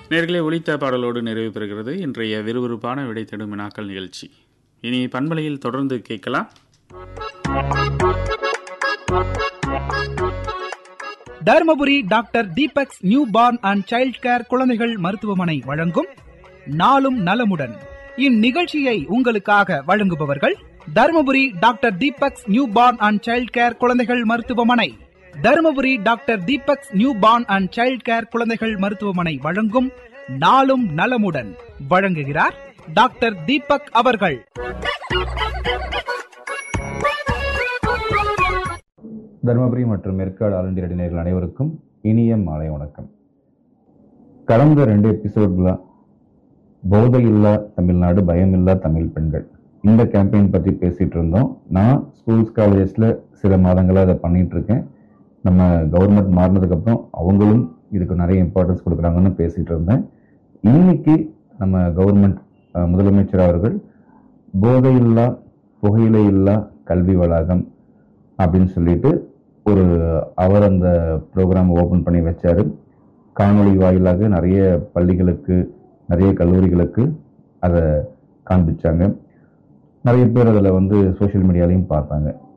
நேர்களே ஒலித்த பாடலோடு நிறைவு பெறுகிறது இன்றைய விறுவிறுப்பான விடை தேடும் வினாக்கள் நிகழ்ச்சி இனி பண்பலையில் தொடர்ந்து கேட்கலாம் Dharmapuri doctor Deepak's new born and child care குழந்தைகள் மருத்துவமனை வழங்கும் நாளும் நலமுடன் இந்நிகழ்ச்சியை உங்களுக்காக வழங்குபவர்கள் Dharmapuri doctor Deepak's new born and child care குழந்தைகள் மருத்துவமனை Dharmapuri doctor Deepak's new born and child care குழந்தைகள் மருத்துவமனை வழங்கும் நாளும் நலமுடன் வழங்குகிறார் டாக்டர் தீபக் அவர்கள் தருமபுரி மற்றும் மேற்காடு ஆல் இண்டியா நேயர்கள் அனைவருக்கும் இனிய மாலை வணக்கம் கடந்த ரெண்டு எபிசோட்ல போதையில்லா தமிழ்நாடு பயமில்லா தமிழ் பெண்கள் இந்த கேம்பெயின் பற்றி பேசிட்டு இருந்தோம் நான் ஸ்கூல்ஸ் காலேஜஸ்ல சில மாதங்களாக அதை பண்ணிட்டு இருக்கேன் நம்ம கவர்மெண்ட் மாறினதுக்கப்புறம் அவங்களும் இதுக்கு நிறைய இம்பார்ட்டன்ஸ் கொடுக்குறாங்கன்னு பேசிட்டு இருந்தேன் இன்னைக்கு நம்ம கவர்மெண்ட் அஹ், முதலமைச்சர் அவர்கள் போதையில்லா புகையிலையில்லா கல்வி வளாகம் அப்படின்னு சொல்லிட்டு ஒரு அவர் அந்த ப்ரோக்ராம் ஓப்பன் பண்ணி வச்சாரு காணொளி வாயிலாக நிறைய பள்ளிகளுக்கு நிறைய கல்லூரிகளுக்கு அதை காண்பிச்சாங்க நிறைய பேர் அதில் வந்து சோஷியல் மீடியாலையும் பார்த்தாங்க